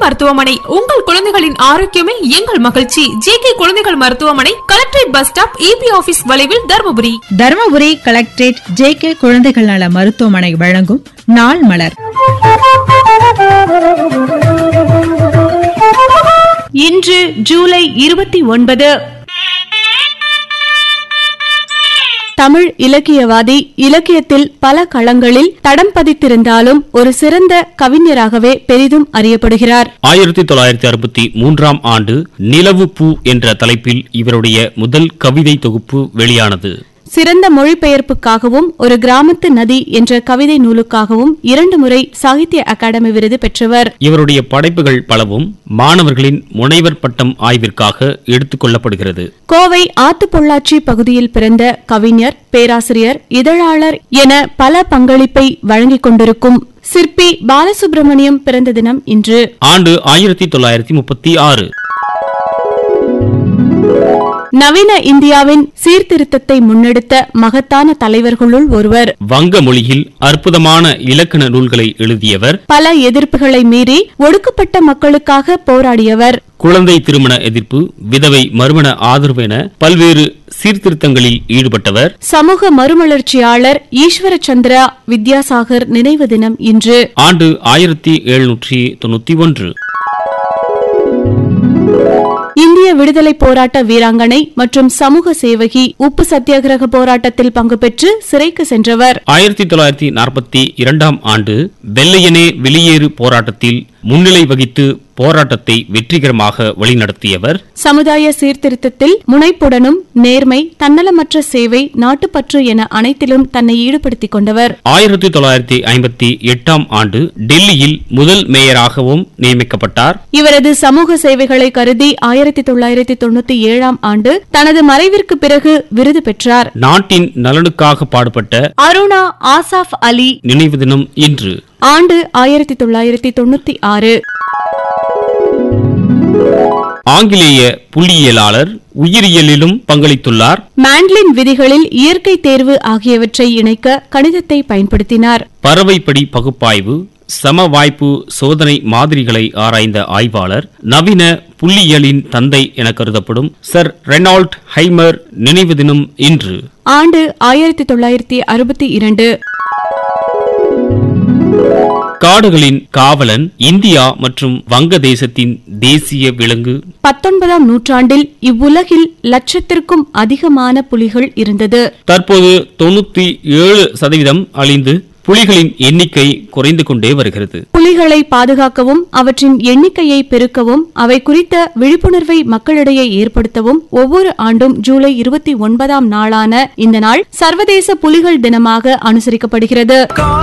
மருத்துவமனை உங்கள் குழந்தைகளின் ஆரோக்கியமே எங்கள் மகிழ்ச்சி ஜே கே குழந்தைகள் மருத்துவமனை collectorate bus stop EB office வளைவில் Dharmapuri Dharmapuri collectorate J K குழந்தைகள் நல மருத்துவமனை வழங்கும் நாள் மலர் இன்று ஜூலை இருபத்தி ஒன்பது தமிழ் இலக்கியவாதி இலக்கியத்தில் பல களங்களில் தடம் பதித்திருந்தாலும் ஒரு சிறந்த கவிஞராகவே பெரிதும் அறியப்படுகிறார் ஆயிரத்தி தொள்ளாயிரத்தி அறுபத்தி மூன்றாம் ஆண்டு நிலவு பூ என்ற தலைப்பில் இவருடைய முதல் கவிதை தொகுப்பு வெளியானது சிறந்த மொழிபெயர்ப்புக்காகவும் ஒரு கிராமத்து நதி என்ற கவிதை நூலுக்காகவும் இரண்டு முறை சாகித்ய அகாடமி விருது பெற்றவர் இவருடைய படைப்புகள் பலவும் மாணவர்களின் முனைவர் பட்டம் ஆய்விற்காக எடுத்துக் கொள்ளப்படுகிறது கோவை ஆத்துப்பொள்ளாச்சி பகுதியில் பிறந்த கவிஞர் பேராசிரியர் இதழாளர் என பல பங்களிப்பை வழங்கிக் கொண்டிருக்கும் சிற்பி பாலசுப்ரமணியம் பிறந்த தினம் இன்று ஆண்டு ஆயிரத்தி தொள்ளாயிரத்தி முப்பத்தி ஆறு நவீன இந்தியாவின் சீர்திருத்தத்தை முன்னெடுத்த மகத்தான தலைவர்களுள் ஒருவர் வங்க மொழியில் அற்புதமான இலக்கண நூல்களை எழுதியவர் பல எதிர்ப்புகளை மீறி ஒடுக்கப்பட்ட மக்களுக்காக போராடியவர் குழந்தை திருமண எதிர்ப்பு விதவை மறுமண ஆதரவு என பல்வேறு சீர்திருத்தங்களில் ஈடுபட்டவர் சமூக மறுமலர்ச்சியாளர் ஈஸ்வர சந்திரா வித்யாசாகர் நினைவு தினம் இன்று ஆண்டு ஆயிரத்தி எழுநூற்றி தொண்ணூத்தி ஒன்று இந்திய விடுதலை போராட்ட வீராங்கனை மற்றும் சமூக சேவகி உப்பு சத்தியாகிரக போராட்டத்தில் பங்கு பெற்று சிறைக்கு சென்றவர் ஆயிரத்தி தொள்ளாயிரத்தி நாற்பத்தி இரண்டாம் ஆண்டு வெள்ளையனே வெளியேறு போராட்டத்தில் முன்னிலை வகித்து போராட்டத்தை வெற்றிகரமாக வழிநடத்தியவர் சமுதாய சீர்திருத்தத்தில் முனைப்புடனும் நேர்மை தன்னலமற்ற சேவை நாட்டுப்பற்று என அனைத்திலும் தன்னை ஈடுபடுத்திக் கொண்டவர் ஆயிரத்தி தொள்ளாயிரத்தி ஐம்பத்தி எட்டாம் ஆண்டு டெல்லியில் முதல் மேயராகவும் நியமிக்கப்பட்டார் இவரது சமூக சேவைகளை கருதி ஆயிரத்தி தொள்ளாயிரத்தி தொண்ணூத்தி ஏழாம் ஆண்டு தனது மறைவிற்கு பிறகு விருது பெற்றார் நாட்டின் நலனுக்காக பாடுபட்ட அருணா ஆசாப் அலி நினைவு தினம் இன்று ஆண்டு ஆயிரத்தி தொள்ளாயிரத்தி தொண்ணூத்தி ஆறு ஆங்கிலேய புள்ளியியலாளர் உயிரியலிலும் பங்களித்துள்ளார் மாண்ட்லின் விதிகளில் இயற்கை தேர்வு ஆகியவற்றை இணைக்க கணிதத்தை பயன்படுத்தினார் பறவைப்படி பகுப்பாய்வு சம வாய்ப்பு சோதனை மாதிரிகளை ஆராய்ந்த ஆய்வாளர் நவீன புள்ளியியலின் தந்தை என கருதப்படும் சர் ரெனால்ட் ஹைமர் நினைவு தினம் இன்று ஆண்டு ஆயிரத்தி தொள்ளாயிரத்தி அறுபத்தி இரண்டு காடுகளின் காவலன் இந்தியா மற்றும் வங்கதேசத்தின் தேசிய விலங்கு பத்தொன்பதாம் நூற்றாண்டில் இவ்வுலகில் லட்சத்திற்கும் அதிகமான புலிகள் இருந்தது தற்போது தொண்ணூத்தி ஏழு சதவீதம் அழிந்து புலிகளின் எண்ணிக்கை குறைந்து கொண்டே வருகிறது புலிகளை பாதுகாக்கவும் அவற்றின் எண்ணிக்கையை பெருக்கவும் அவை குறித்த விழிப்புணர்வை மக்களிடையே ஏற்படுத்தவும் ஒவ்வொரு ஆண்டும் ஜூலை இருபத்தி ஒன்பதாம் நாளான இந்த நாள் சர்வதேச புலிகள் தினமாக அனுசரிக்கப்படுகிறது